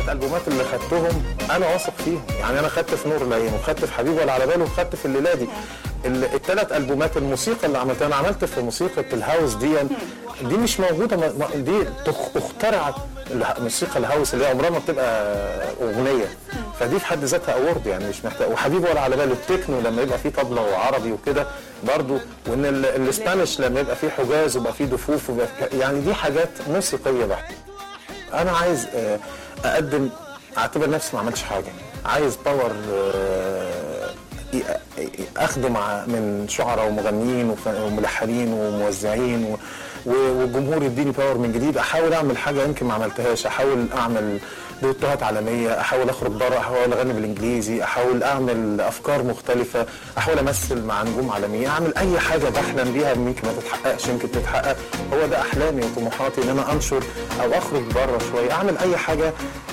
البومات اللي خدتهم انا واثق فيهم يعني انا خدت في نور العين وخدت في حبيبي ولا على باله وخدت في الليله دي الثلاث البومات الموسيقى اللي عملتها انا عملت في موسيقى الهاوس دي دي مش موجوده ما- ما- دي تخ- اخترعت اله- موسيقى الهاوس اللي هي عمرها ما بتبقى اغنيه فدي في حد ذاتها اوورد يعني مش محتاج وحبيبي ولا على باله التكنو لما يبقى فيه طبله وعربي وكده برضو وان ال- الاسبانيش لما يبقى فيه حجاز ويبقى فيه دفوف ويبقى فيه يعني دي حاجات موسيقيه بحته انا عايز آه، اقدم اعتبر نفسي ما عملتش حاجه عايز باور آه، ي- اخده مع من شعراء ومغنيين وف- وملحنين وموزعين و- و- والجمهور يديني باور من جديد احاول اعمل حاجه يمكن ما عملتهاش احاول اعمل دوتوهات عالميه احاول اخرج بره احاول اغني بالانجليزي احاول اعمل افكار مختلفه احاول امثل مع نجوم عالميه اعمل اي حاجه بحلم بيها يمكن ما تتحققش يمكن تتحقق هو ده احلامي وطموحاتي ان انا انشر او اخرج بره شويه اعمل اي حاجه